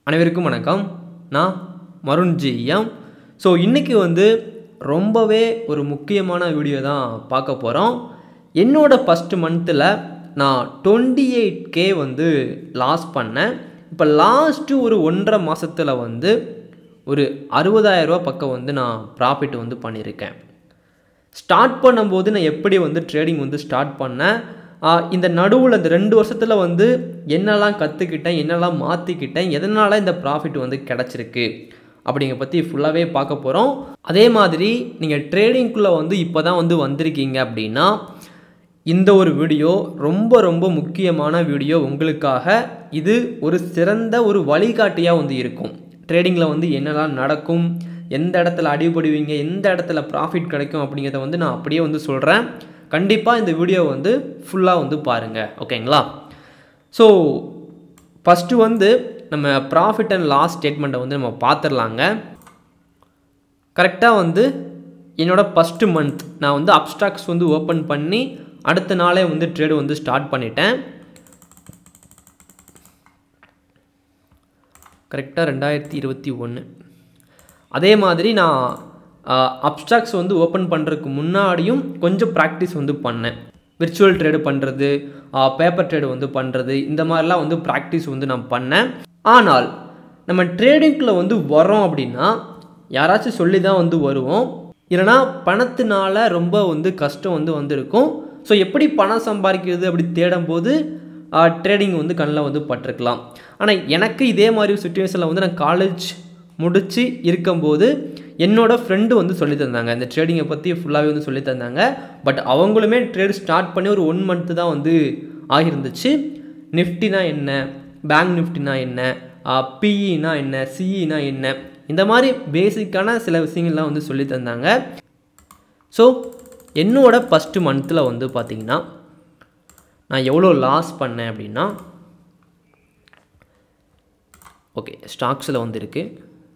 அனைவருக்கும் வணக்கம் நான் மருண் ஜிஎம் ஸோ இன்றைக்கி வந்து ரொம்பவே ஒரு முக்கியமான வீடியோ தான் பார்க்க போகிறோம் என்னோட ஃபஸ்ட்டு மந்த்தில் நான் டுவெண்ட்டி எயிட் கே வந்து லாஸ் பண்ணேன் இப்போ லாஸ்ட்டு ஒரு ஒன்றரை மாதத்தில் வந்து ஒரு அறுபதாயிரரூபா பக்கம் வந்து நான் ப்ராஃபிட் வந்து பண்ணியிருக்கேன் ஸ்டார்ட் பண்ணும்போது நான் எப்படி வந்து ட்ரேடிங் வந்து ஸ்டார்ட் பண்ணேன் ஆஹ் இந்த நடுவில் இந்த ரெண்டு வருஷத்தில் வந்து என்னெல்லாம் கற்றுக்கிட்டேன் என்னெல்லாம் மாற்றிக்கிட்டேன் எதனால் இந்த ப்ராஃபிட் வந்து கிடச்சிருக்கு அப்படிங்க பற்றி ஃபுல்லாகவே பார்க்க போகிறோம் அதே மாதிரி நீங்கள் ட்ரேடிங்குள்ளே வந்து இப்போ தான் வந்து வந்திருக்கீங்க அப்படின்னா இந்த ஒரு வீடியோ ரொம்ப ரொம்ப முக்கியமான வீடியோ உங்களுக்காக இது ஒரு சிறந்த ஒரு வழிகாட்டியாக வந்து இருக்கும் ட்ரேடிங்கில் வந்து என்னெல்லாம் நடக்கும் எந்த இடத்துல அடிபடுவீங்க எந்த இடத்துல ப்ராஃபிட் கிடைக்கும் அப்படிங்கிறத வந்து நான் அப்படியே வந்து சொல்கிறேன் கண்டிப்பாக இந்த வீடியோ வந்து ஃபுல்லாக வந்து பாருங்கள் ஓகேங்களா ஸோ ஃபஸ்ட்டு வந்து நம்ம ப்ராஃபிட் அண்ட் லாஸ் ஸ்டேட்மெண்ட்டை வந்து நம்ம பார்த்துடலாங்க கரெக்டாக வந்து என்னோடய ஃபஸ்ட்டு மந்த் நான் வந்து அப்ஸ்டாக்ஸ் வந்து ஓப்பன் பண்ணி அடுத்த நாளே வந்து ட்ரேடு வந்து ஸ்டார்ட் பண்ணிட்டேன் கரெக்டாக ரெண்டாயிரத்தி இருபத்தி ஒன்று அதே மாதிரி நான் அப்ஸ்டாக்ஸ் வந்து ஓப்பன் பண்ணுறதுக்கு முன்னாடியும் கொஞ்சம் ப்ராக்டிஸ் வந்து பண்ணேன் விர்ச்சுவல் ட்ரேடு பண்ணுறது பேப்பர் ட்ரேடு வந்து பண்ணுறது இந்த மாதிரிலாம் வந்து ப்ராக்டிஸ் வந்து நான் பண்ணேன் ஆனால் நம்ம ட்ரேடிங்கில் வந்து வரோம் அப்படின்னா யாராச்சும் சொல்லி தான் வந்து வருவோம் இல்லைனா பணத்தினால ரொம்ப வந்து கஷ்டம் வந்து வந்திருக்கும் ஸோ எப்படி பணம் சம்பாதிக்கிறது அப்படி தேடும்போது ட்ரேடிங் வந்து கண்ணில் வந்து பட்டிருக்கலாம் ஆனால் எனக்கு இதே மாதிரி சுச்சுவேஷனில் வந்து நான் காலேஜ் முடித்து இருக்கும்போது என்னோடய ஃப்ரெண்டு வந்து சொல்லி தந்தாங்க இந்த ட்ரேடிங்கை பற்றி ஃபுல்லாகவே வந்து சொல்லி தந்தாங்க பட் அவங்களுமே ட்ரேட் ஸ்டார்ட் பண்ணி ஒரு ஒன் மந்த்து தான் வந்து ஆகியிருந்துச்சு நிஃப்டினா என்ன பேங்க் நிஃப்டினா என்ன பிஇனா என்ன சிஇனா என்ன இந்த மாதிரி பேசிக்கான சில விஷயங்கள்லாம் வந்து சொல்லி தந்தாங்க ஸோ என்னோட ஃபஸ்ட்டு மந்த்தில் வந்து பார்த்திங்கன்னா நான் எவ்வளோ லாஸ் பண்ணேன் அப்படின்னா ஓகே ஸ்டாக்ஸில் வந்து இருக்குது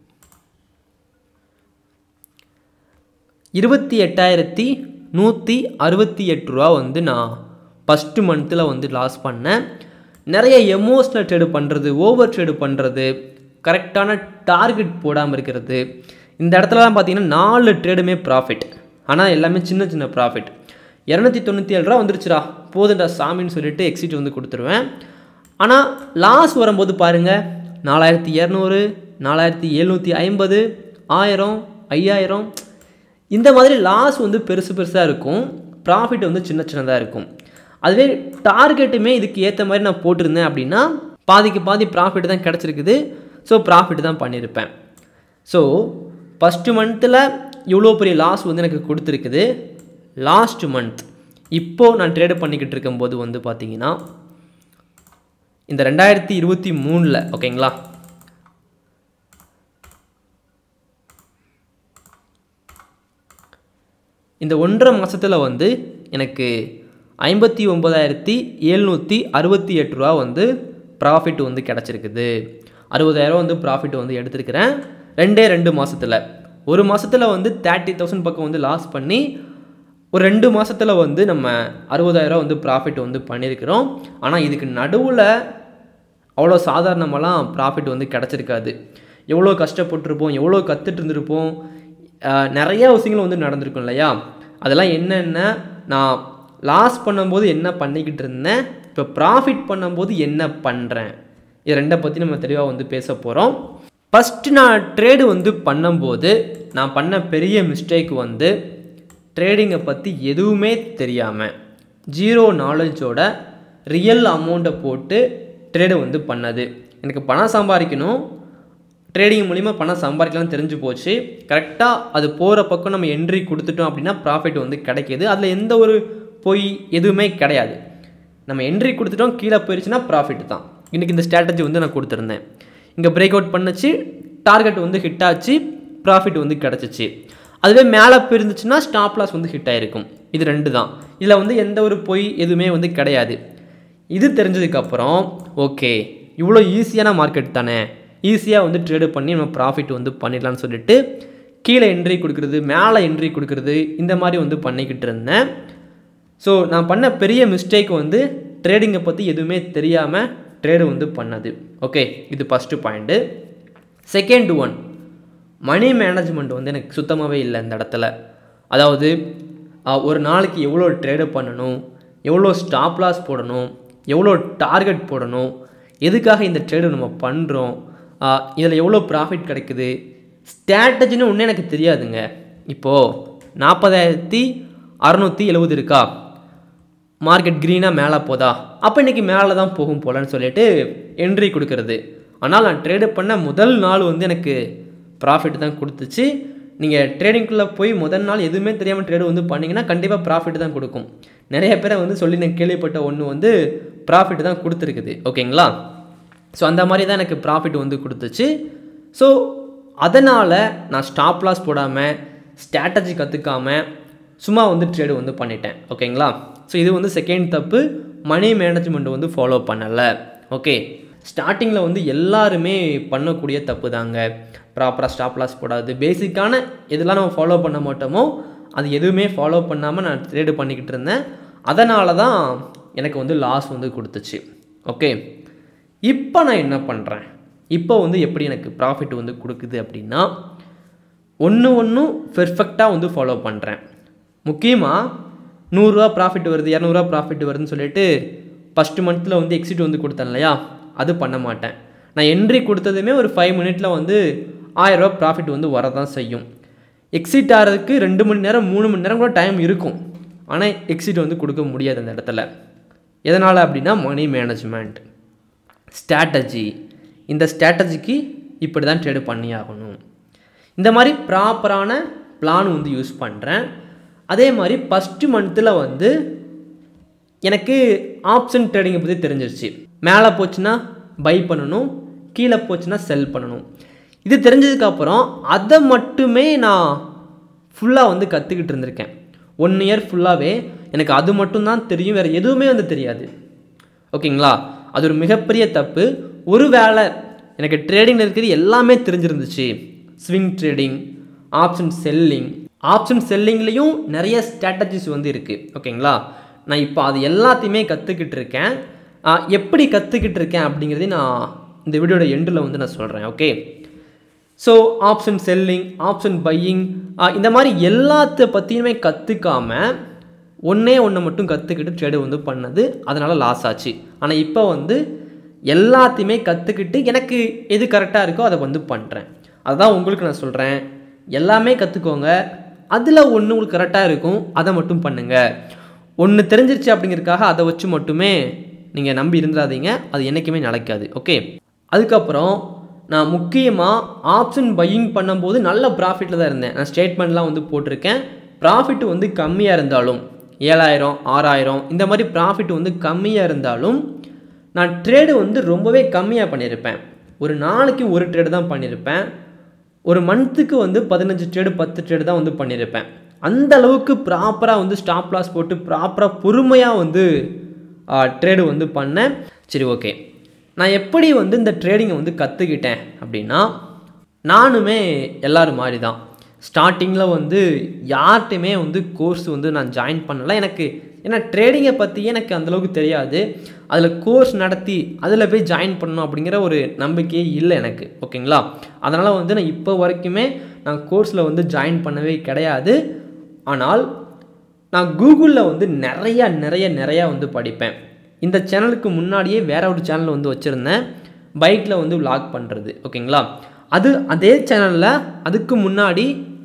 இருபத்தி எட்டாயிரத்தி நூற்றி அறுபத்தி எட்டு ரூபா வந்து நான் ஃபஸ்ட்டு மந்த்தில் வந்து லாஸ் பண்ணேன் நிறைய எமோஷ்னல் ட்ரேடு பண்ணுறது ஓவர் ட்ரேடு பண்ணுறது கரெக்டான டார்கெட் போடாமல் இருக்கிறது இந்த இடத்துலலாம் பார்த்தீங்கன்னா நாலு ட்ரேடுமே ப்ராஃபிட் ஆனால் எல்லாமே சின்ன சின்ன ப்ராஃபிட் இரநூத்தி தொண்ணூற்றி ஏழு ரூபா வந்துருச்சுடா போதுண்டா சாமின்னு சொல்லிட்டு எக்ஸிட் வந்து கொடுத்துருவேன் ஆனால் லாஸ் வரும்போது பாருங்கள் நாலாயிரத்தி இரநூறு நாலாயிரத்தி எழுநூற்றி ஐம்பது ஆயிரம் ஐயாயிரம் இந்த மாதிரி லாஸ் வந்து பெருசு பெருசாக இருக்கும் ப்ராஃபிட் வந்து சின்ன சின்னதாக இருக்கும் அதுவே டார்கெட்டுமே இதுக்கு ஏற்ற மாதிரி நான் போட்டிருந்தேன் அப்படின்னா பாதிக்கு பாதி ப்ராஃபிட் தான் கிடச்சிருக்குது ஸோ ப்ராஃபிட் தான் பண்ணியிருப்பேன் ஸோ ஃபஸ்ட்டு மந்த்தில் இவ்வளோ பெரிய லாஸ் வந்து எனக்கு கொடுத்துருக்குது லாஸ்ட் மந்த் இப்போது நான் ட்ரேடு பண்ணிக்கிட்டு இருக்கும்போது வந்து பார்த்தீங்கன்னா இந்த ரெண்டாயிரத்தி இருபத்தி மூணில் ஓகேங்களா இந்த ஒன்றரை மாதத்தில் வந்து எனக்கு ஐம்பத்தி ஒம்பதாயிரத்தி எழுநூற்றி அறுபத்தி எட்டு ரூபா வந்து ப்ராஃபிட் வந்து கிடச்சிருக்குது அறுபதாயிரம் வந்து ப்ராஃபிட் வந்து எடுத்திருக்கிறேன் ரெண்டே ரெண்டு மாதத்தில் ஒரு மாதத்தில் வந்து தேர்ட்டி தௌசண்ட் பக்கம் வந்து லாஸ் பண்ணி ஒரு ரெண்டு மாதத்தில் வந்து நம்ம அறுபதாயிரம் வந்து ப்ராஃபிட் வந்து பண்ணியிருக்கிறோம் ஆனால் இதுக்கு நடுவில் அவ்வளோ சாதாரணமெல்லாம் ப்ராஃபிட் வந்து கிடச்சிருக்காது எவ்வளோ கஷ்டப்பட்டிருப்போம் எவ்வளோ கற்றுட்டு இருந்திருப்போம் நிறையா விஷயங்கள் வந்து நடந்திருக்கும் இல்லையா அதெல்லாம் என்னென்ன நான் லாஸ் பண்ணும்போது என்ன பண்ணிக்கிட்டு இருந்தேன் இப்போ ப்ராஃபிட் பண்ணும்போது என்ன பண்ணுறேன் இது ரெண்டை பற்றி நம்ம தெளிவாக வந்து பேச போகிறோம் ஃபஸ்ட்டு நான் ட்ரேடு வந்து பண்ணும்போது நான் பண்ண பெரிய மிஸ்டேக் வந்து ட்ரேடிங்கை பற்றி எதுவுமே தெரியாமல் ஜீரோ நாலேஜோட ரியல் அமௌண்ட்டை போட்டு ட்ரேடு வந்து பண்ணது எனக்கு பணம் சம்பாதிக்கணும் ட்ரேடிங் மூலிமா பணம் சம்பாதிக்கலாம்னு தெரிஞ்சு போச்சு கரெக்டாக அது போகிற பக்கம் நம்ம என்ட்ரி கொடுத்துட்டோம் அப்படின்னா ப்ராஃபிட் வந்து கிடைக்கிது அதில் எந்த ஒரு பொய் எதுவுமே கிடையாது நம்ம என்ட்ரி கொடுத்துட்டோம் கீழே போயிடுச்சுன்னா ப்ராஃபிட் தான் இன்றைக்கி இந்த ஸ்ட்ராட்டஜி வந்து நான் கொடுத்துருந்தேன் இங்கே பிரேக் அவுட் பண்ணுச்சு டார்கெட் வந்து ஹிட் ஆச்சு ப்ராஃபிட் வந்து கிடச்சிச்சு அதுவே மேலே போயிருந்துச்சுன்னா ஸ்டாப் லாஸ் வந்து ஹிட் ஆகிருக்கும் இது ரெண்டு தான் இதில் வந்து எந்த ஒரு பொய் எதுவுமே வந்து கிடையாது இது தெரிஞ்சதுக்கப்புறம் ஓகே இவ்வளோ ஈஸியான மார்க்கெட் தானே ஈஸியாக வந்து ட்ரேடு பண்ணி நம்ம ப்ராஃபிட் வந்து பண்ணிடலாம்னு சொல்லிட்டு கீழே என்ட்ரி கொடுக்குறது மேலே என்ட்ரி கொடுக்குறது இந்த மாதிரி வந்து பண்ணிக்கிட்டு இருந்தேன் ஸோ நான் பண்ண பெரிய மிஸ்டேக் வந்து ட்ரேடிங்கை பற்றி எதுவுமே தெரியாமல் ட்ரேடு வந்து பண்ணது ஓகே இது first point second one money management வந்து எனக்கு சுத்தமாகவே இல்லை இந்த இடத்துல அதாவது ஆஹ், ஒரு நாளைக்கு எவ்வளோ ட்ரேடு பண்ணணும் எவ்வளோ ஸ்டாப் லாஸ் போடணும் எவ்வளோ டார்கெட் போடணும் எதுக்காக இந்த ட்ரேடு நம்ம பண்ணுறோம் இதில் எவ்வளோ ப்ராஃபிட் கிடைக்குது ஸ்ட்ராட்டஜின்னு ஒன்றும் எனக்கு தெரியாதுங்க இப்போது நாற்பதாயிரத்தி அறநூற்றி எழுபது இருக்கா மார்க்கெட் க்ரீனாக மேலே போதா அப்போ இன்றைக்கி மேலே தான் போகும் போலன்னு சொல்லிட்டு என்ட்ரி கொடுக்கறது ஆனால் நான் ட்ரேடு பண்ண முதல் நாள் வந்து எனக்கு ப்ராஃபிட் தான் கொடுத்துச்சு நீங்கள் ட்ரேடிங்குள்ளே போய் முதல் நாள் எதுவுமே தெரியாமல் ட்ரேடு வந்து பண்ணிங்கன்னா கண்டிப்பாக ப்ராஃபிட் தான் கொடுக்கும் நிறைய பேரை வந்து சொல்லி நான் கேள்விப்பட்ட ஒன்று வந்து ப்ராஃபிட் தான் கொடுத்துருக்குது ஓகேங்களா ஸோ அந்த மாதிரி தான் எனக்கு ப்ராஃபிட் வந்து கொடுத்துச்சு ஸோ அதனால் நான் ஸ்டாப் லாஸ் போடாமல் ஸ்ட்ராட்டஜி கற்றுக்காம சும்மா வந்து ட்ரேடு வந்து பண்ணிட்டேன் ஓகேங்களா ஸோ இது வந்து செகண்ட் தப்பு மணி மேனேஜ்மெண்ட் வந்து ஃபாலோ பண்ணலை ஓகே ஸ்டார்டிங்கில் வந்து எல்லாருமே பண்ணக்கூடிய தப்பு தாங்க ப்ராப்பராக ஸ்டாப் லாஸ் போடாது பேசிக்கான எதெல்லாம் நம்ம ஃபாலோ பண்ண மாட்டோமோ அது எதுவுமே ஃபாலோ பண்ணாமல் நான் ட்ரேடு பண்ணிக்கிட்டு இருந்தேன் அதனால தான் எனக்கு வந்து லாஸ் வந்து கொடுத்துச்சு ஓகே இப்போ நான் என்ன பண்ணுறேன் இப்போ வந்து எப்படி எனக்கு ப்ராஃபிட் வந்து கொடுக்குது அப்படின்னா ஒன்று ஒன்றும் பெர்ஃபெக்டாக வந்து ஃபாலோ பண்ணுறேன் முக்கியமாக நூறுரூவா ப்ராஃபிட் வருது இரநூறுவா ப்ராஃபிட் வருதுன்னு சொல்லிட்டு ஃபஸ்ட்டு மந்த்தில் வந்து எக்ஸிட் வந்து கொடுத்தேன் இல்லையா அது பண்ண மாட்டேன் நான் என்ட்ரி கொடுத்ததுமே ஒரு ஃபைவ் மினிட்டில் வந்து ஆயிரரூவா ப்ராஃபிட் வந்து வரதான் செய்யும் எக்ஸிட் ஆகிறதுக்கு ரெண்டு மணி நேரம் மூணு மணி நேரம் கூட டைம் இருக்கும் ஆனால் எக்ஸிட் வந்து கொடுக்க முடியாது அந்த இடத்துல எதனால் அப்படின்னா மணி மேனேஜ்மெண்ட் ஸ்ட்ராட்டஜி இந்த ஸ்ட்ராட்டஜிக்கு இப்படி தான் ட்ரேடு பண்ணி ஆகணும் இந்த மாதிரி ப்ராப்பரான பிளான் வந்து யூஸ் பண்ணுறேன் அதே மாதிரி ஃபஸ்ட்டு மந்த்தில் வந்து எனக்கு ஆப்ஷன் ட்ரேடிங்கை பற்றி தெரிஞ்சிருச்சு மேலே போச்சுன்னா பை பண்ணணும் கீழே போச்சுன்னா செல் பண்ணணும் இது தெரிஞ்சதுக்கப்புறம் அதை மட்டுமே நான் ஃபுல்லாக வந்து கற்றுக்கிட்டு இருந்திருக்கேன் ஒன் இயர் ஃபுல்லாகவே எனக்கு அது மட்டும்தான் தெரியும் வேறு எதுவுமே வந்து தெரியாது ஓகேங்களா அது ஒரு மிகப்பெரிய தப்பு ஒருவேளை எனக்கு ட்ரேடிங்கில் இருக்கிறது எல்லாமே தெரிஞ்சிருந்துச்சு swing trading option selling option செல்லிங்லேயும் நிறைய ஸ்ட்ராட்டஜிஸ் வந்து இருக்குது ஓகேங்களா நான் இப்போ அது எல்லாத்தையுமே கற்றுக்கிட்டு இருக்கேன் ஆ, எப்படி கற்றுக்கிட்டு இருக்கேன் அப்படிங்கிறதையும் நான் இந்த வீடியோட எண்டில் வந்து நான் சொல்கிறேன் okay so option selling option buying இந்த மாதிரி எல்லாத்த பற்றியுமே கற்றுக்காம ஒன்றே ஒன்று மட்டும் கற்றுக்கிட்டு ட்ரேடு வந்து பண்ணது அதனால் லாஸ் ஆச்சு ஆனால் இப்போ வந்து எல்லாத்தையுமே கற்றுக்கிட்டு எனக்கு எது கரெக்டாக இருக்கோ அதை வந்து பண்ணுறேன் அதுதான் உங்களுக்கு நான் சொல்கிறேன் எல்லாமே கற்றுக்கோங்க அதில் ஒன்று உங்களுக்கு கரெக்டாக இருக்கும் அதை மட்டும் பண்ணுங்கள் ஒன்று தெரிஞ்சிருச்சு அப்படிங்கிறதுக்காக அதை வச்சு மட்டுமே நீங்கள் நம்பி இருந்துடாதீங்க அது என்றைக்குமே நடக்காது ஓகே அதுக்கப்புறம் நான் முக்கியமாக ஆப்ஷன் பையிங் பண்ணும்போது நல்ல ப்ராஃபிட்டில் தான் இருந்தேன் நான் ஸ்டேட்மெண்ட்லாம் வந்து போட்டிருக்கேன் ப்ராஃபிட் வந்து கம்மியாக இருந்தாலும் ஏழாயிரம் ஆறாயிரம் இந்த மாதிரி ப்ராஃபிட் வந்து கம்மியாக இருந்தாலும் நான் ட்ரேடு வந்து ரொம்பவே கம்மியாக பண்ணியிருப்பேன் ஒரு நாளைக்கு ஒரு ட்ரேடு தான் பண்ணியிருப்பேன் ஒரு மந்த்துக்கு வந்து பதினஞ்சு ட்ரேடு பத்து ட்ரேடு தான் வந்து பண்ணியிருப்பேன் அந்த அளவுக்கு ப்ராப்பராக வந்து ஸ்டாப் லாஸ் போட்டு ப்ராப்பராக பொறுமையாக வந்து ட்ரேடு வந்து பண்ணேன் சரி ஓகே நான் எப்படி வந்து இந்த ட்ரேடிங்கை வந்து கற்றுக்கிட்டேன் அப்படின்னா நானுமே எல்லோரும் மாதிரி தான் ஸ்டார்டிங்கில் வந்து யார்கிட்டையுமே வந்து கோர்ஸ் வந்து நான் ஜாயின் பண்ணல எனக்கு ஏன்னா ட்ரேடிங்கை பற்றி எனக்கு அந்தளவுக்கு தெரியாது அதில் கோர்ஸ் நடத்தி அதில் போய் ஜாயின் பண்ணணும் அப்படிங்கிற ஒரு நம்பிக்கையே இல்லை எனக்கு ஓகேங்களா அதனால் வந்து நான் இப்போ வரைக்குமே நான் கோர்ஸில் வந்து ஜாயின் பண்ணவே கிடையாது ஆனால் நான் கூகுளில் வந்து நிறையா நிறைய நிறையா வந்து படிப்பேன் இந்த சேனலுக்கு முன்னாடியே வேற ஒரு சேனல் வந்து வச்சுருந்தேன் பைக்கில் வந்து vlog பண்ணுறது ஓகேங்களா அது அதே சேனலில் அதுக்கு முன்னாடி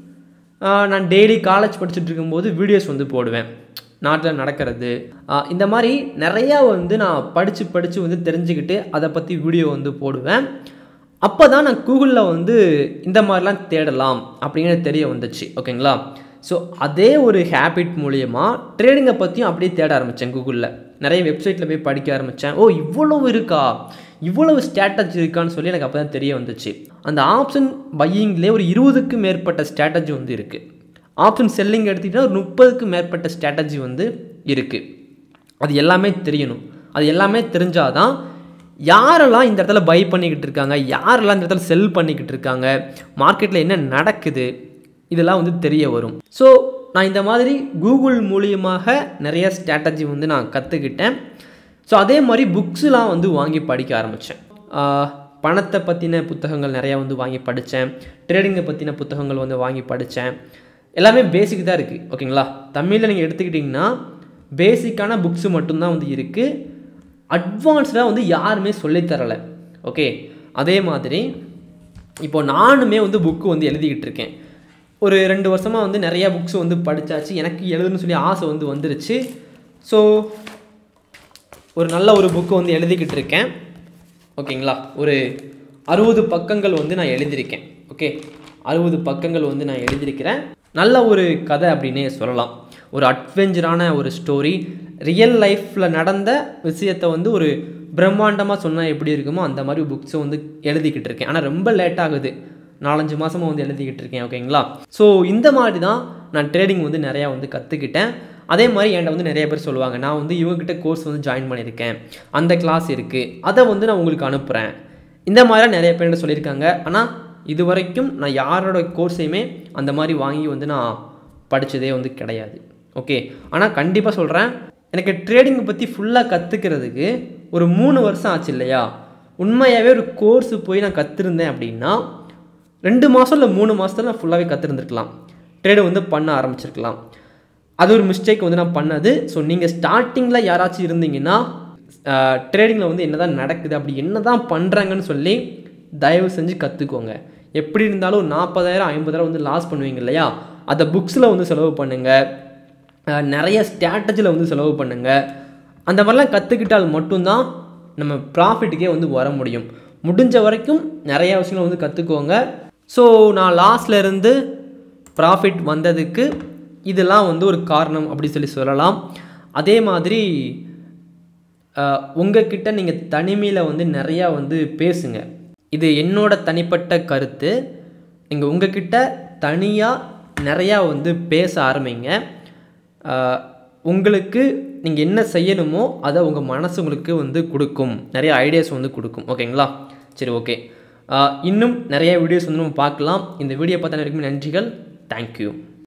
ஆஹ், நான் டெய்லி காலேஜ் படிச்சுட்டு இருக்கும்போது வீடியோஸ் வந்து போடுவேன் நாட்டில் நடக்கிறது ஆஹ், இந்த மாதிரி நிறையா வந்து நான் படித்து படித்து வந்து தெரிஞ்சுக்கிட்டு அதை பற்றி வீடியோ வந்து போடுவேன் அப்போ தான் நான் கூகுளில் வந்து இந்த மாதிரிலாம் தேடலாம் அப்படிங்கிறது தெரிய வந்துச்சு ஓகேங்களா ஸோ அதே ஒரு ஹேபிட் மூலியமாக ட்ரேடிங்கை பற்றியும் அப்படியே தேட ஆரம்பித்தேன் கூகுளில் நிறைய வெப்சைட்டில் போய் படிக்க ஆரம்பித்தேன் ஓ இவ்வளவு இருக்கா இவ்வளவு ஸ்ட்ராட்டஜி இருக்கான்னு சொல்லி எனக்கு அப்போ தான் தெரிய வந்துச்சு அந்த ஆப்ஷன் பையிங்லேயே ஒரு இருபதுக்கு மேற்பட்ட ஸ்ட்ராட்டஜி வந்து இருக்குது ஆப்ஷன் செல்லிங் எடுத்துக்கிட்டால் ஒரு முப்பதுக்கு மேற்பட்ட ஸ்ட்ராட்டஜி வந்து இருக்குது அது எல்லாமே தெரியணும் அது எல்லாமே தெரிஞ்சாதான் யாரெல்லாம் இந்த இடத்துல பை பண்ணிக்கிட்டு இருக்காங்க யாரெல்லாம் இந்த இடத்துல செல் பண்ணிக்கிட்டு இருக்காங்க மார்க்கெட்டில் என்ன நடக்குது இதெல்லாம் வந்து தெரிய வரும் ஸோ நான் இந்த மாதிரி கூகுள் மூலியமாக நிறைய ஸ்ட்ராட்டஜி வந்து நான் கற்றுக்கிட்டேன் ஸோ அதே மாதிரி புக்ஸ்லாம் வந்து வாங்கி படிக்க ஆரம்பித்தேன் பணத்தை பற்றின புத்தகங்கள் நிறையா வந்து வாங்கி படித்தேன் ட்ரேடிங்கை பற்றின புத்தகங்கள் வந்து வாங்கி படித்தேன் எல்லாமே பேசிக் தான் இருக்குது ஓகேங்களா தமிழில் நீங்கள் எடுத்துக்கிட்டிங்கன்னா பேசிக்கான புக்ஸு மட்டும்தான் வந்து இருக்குது அட்வான்ஸ்டாக வந்து யாருமே சொல்லித் தரலை ஓகே அதே மாதிரி இப்போ நானுமே வந்து புக்கு வந்து எழுதிக்கிட்டு இருக்கேன் ஒரு ரெண்டு வருஷமாக வந்து நிறையா புக்ஸ் வந்து படித்தாச்சு எனக்கு எழுதணும்னு சொல்லி ஆசை வந்து வந்துருச்சு ஸோ ஒரு நல்ல ஒரு புக்கு வந்து எழுதிக்கிட்டு இருக்கேன் ஓகேங்களா ஒரு அறுபது பக்கங்கள் வந்து நான் எழுதியிருக்கேன் ஓகே அறுபது பக்கங்கள் வந்து நான் எழுதியிருக்கிறேன் நல்ல ஒரு கதை அப்படின்னே சொல்லலாம் ஒரு அட்வென்ச்சரான ஒரு ஸ்டோரி ரியல் லைஃப்பில் நடந்த விஷயத்தை வந்து ஒரு பிரம்மாண்டமாக சொன்னால் எப்படி இருக்குமோ அந்த மாதிரி புக்ஸை வந்து எழுதிக்கிட்டு இருக்கேன் ஆனால் ரொம்ப லேட் ஆகுது நாலஞ்சு மாதமாக வந்து எழுதிக்கிட்டு இருக்கேன் ஓகேங்களா ஸோ இந்த மாதிரி தான் நான் ட்ரேடிங் வந்து நிறையா வந்து கற்றுக்கிட்டேன் அதே மாதிரி என்கிட்ட வந்து நிறைய பேர் சொல்லுவாங்க நான் வந்து இவங்ககிட்ட கோர்ஸ் வந்து ஜாயின் பண்ணியிருக்கேன் அந்த கிளாஸ் இருக்குது அதை வந்து நான் உங்களுக்கு அனுப்புகிறேன் இந்த மாதிரிலாம் நிறைய பேர் என்கிட்ட சொல்லியிருக்காங்க ஆனால் இது வரைக்கும் நான் யாரோட கோர்ஸையுமே அந்த மாதிரி வாங்கி வந்து நான் படித்ததே வந்து கிடையாது ஓகே ஆனால் கண்டிப்பாக சொல்கிறேன் எனக்கு ட்ரேடிங்கை பற்றி ஃபுல்லாக கற்றுக்கிறதுக்கு ஒரு மூணு வருஷம் ஆச்சு இல்லையா உண்மையாகவே ஒரு கோர்ஸு போய் நான் கற்றுருந்தேன் அப்படின்னா ரெண்டு மாதம் இல்லை மூணு மாதத்தில் நான் ஃபுல்லாகவே கற்றுருந்துருக்கலாம் ட்ரேடு வந்து பண்ண ஆரம்பிச்சிருக்கலாம் அது ஒரு மிஸ்டேக் வந்து நான் பண்ணது ஸோ நீங்கள் ஸ்டார்டிங்கில் யாராச்சும் இருந்தீங்கன்னா ட்ரேடிங்கில் வந்து என்ன தான் நடக்குது அப்படி என்ன தான் பண்ணுறாங்கன்னு சொல்லி தயவு செஞ்சு கற்றுக்கோங்க எப்படி இருந்தாலும் ஒரு நாற்பதாயிரம் ஐம்பதாயிரம் வந்து லாஸ் பண்ணுவீங்க இல்லையா அதை புக்ஸில் வந்து செலவு பண்ணுங்கள் நிறைய ஸ்ட்ராட்டஜியில் வந்து செலவு பண்ணுங்கள் அந்த மாதிரிலாம் கற்றுக்கிட்டால் மட்டும்தான் நம்ம ப்ராஃபிட்டுக்கே வந்து வர முடியும் முடிஞ்ச வரைக்கும் நிறைய விஷயங்களை வந்து கற்றுக்கோங்க ஸோ நான் லாஸ்ட்ல இருந்து ப்ராஃபிட் வந்ததுக்கு இதெல்லாம் வந்து ஒரு காரணம் அப்படி சொல்லி சொல்லலாம் அதே மாதிரி உங்ககிட்ட நீங்கள் தனிமையில் வந்து நிறையா வந்து பேசுங்க இது என்னோட தனிப்பட்ட கருத்து நீங்கள் உங்ககிட்ட தனியாக நிறையா வந்து பேச ஆரம்பிங்க உங்களுக்கு நீங்கள் என்ன செய்யணுமோ அதை உங்கள் மனசு உங்களுக்கு வந்து கொடுக்கும் நிறைய ஐடியாஸ் வந்து கொடுக்கும் ஓகேங்களா சரி ஓகே இன்னும் நிறைய வீடியோஸ் வந்து நம்ம பார்க்கலாம் இந்த வீடியோ பார்த்த வரைக்கும் நன்றிகள் தேங்க்யூ